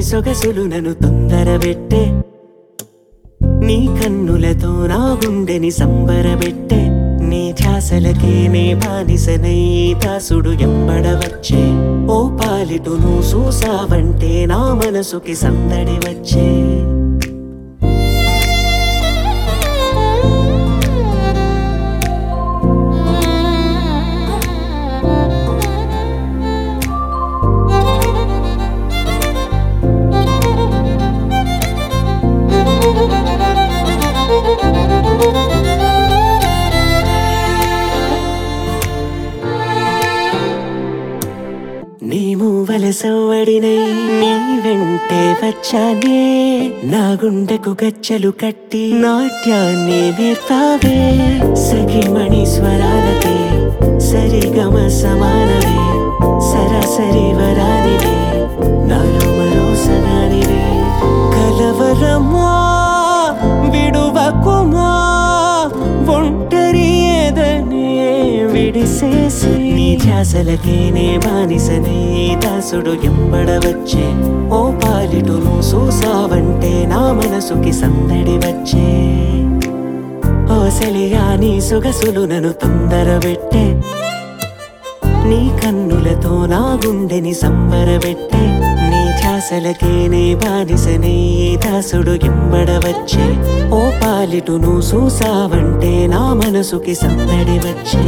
సొగసులు నన్ను తొందరబెట్టే నీ కన్నులతో నా గుండెని సంబరబెట్టే నీ ధ్యాసలకే నే బానిసనై దాసుడు ఎంబడవచ్చే ఓ పాలిటు నువ్వు చూసావంటే నా మనసుకి సందడి వచ్చే నీ మూవల సవ్వడినై నీ వెంటే వచ్చానే నా గుండెకు గచ్చలు కట్టి నాట్యాన్ని నేర్పావే సఖిమణి స్వరాలకే సరిగమ సమానవే సరాసరి వరానివే నాలో మరో సగానివే కలవరమా విడువకుమా ఒంటరి ఏదనే విడిసేసి నీ ధ్యాసలకే నే బానిసనే దాసుడు ఎంబడవచ్చే ఓ పాలిటు నువ్వు చూసావంటే నా మనసుకి సందడి వచ్చే ఓ సెలియా నీ సొగసులు నన్ను తొందరబెట్టే నీ కన్నులతో నా గుండెని సంబరబెట్టే నీ ధ్యాసలకే నే బానిసనే దాసుడు ఎంబడవచ్చే ఓ పాలిటు నువ్వు చూసావంటే నా మనసుకి సందడి వచ్చే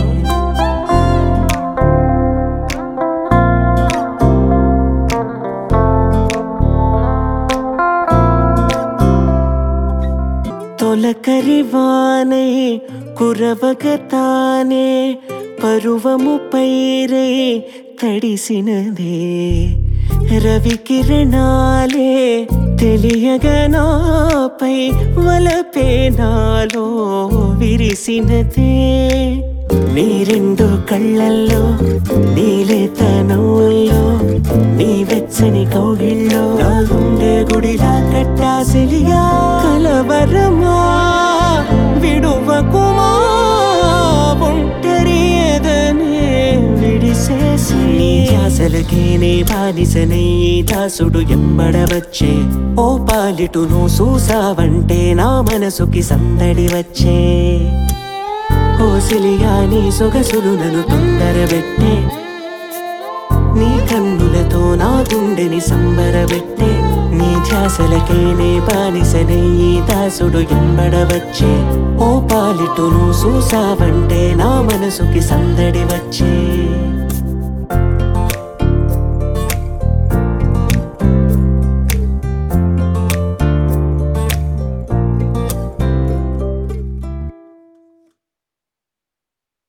తొలకరివానే కురవగతానే పరువము పైరే తడిసినదే రవి కిరణాలే తెలియగనాపై వలపే నాలో విరిసినదే నీ రెండు కళ్ళల్లో నీలేతనంలో నీ వెచ్చని కౌగిల్లో నా గుండె గుడిలా కట్టాసిలిగా కలవరమా విడువకుమా ఒంటరి ఎదనే విడిసేసి నీ ధ్యాసలకే నే బానిసనై దాసుడు ఎంబడవచ్చే ఓ పాలిటు నువ్వు చూసావంటే నా మనసుకి సందడి వచ్చే ఓ సిలిగా నీ సొగసులు నన్ను తొందరబెట్టే నీ కన్నులతో నా గుండెని సంబరబెట్టే నీ ధ్యాసలకే నే బానిసనే దాసుడు ఎంబడవచ్చే ఓ పాలిటు నువ్వు చూసావంటే నా మనసుకి సందడి వచ్చే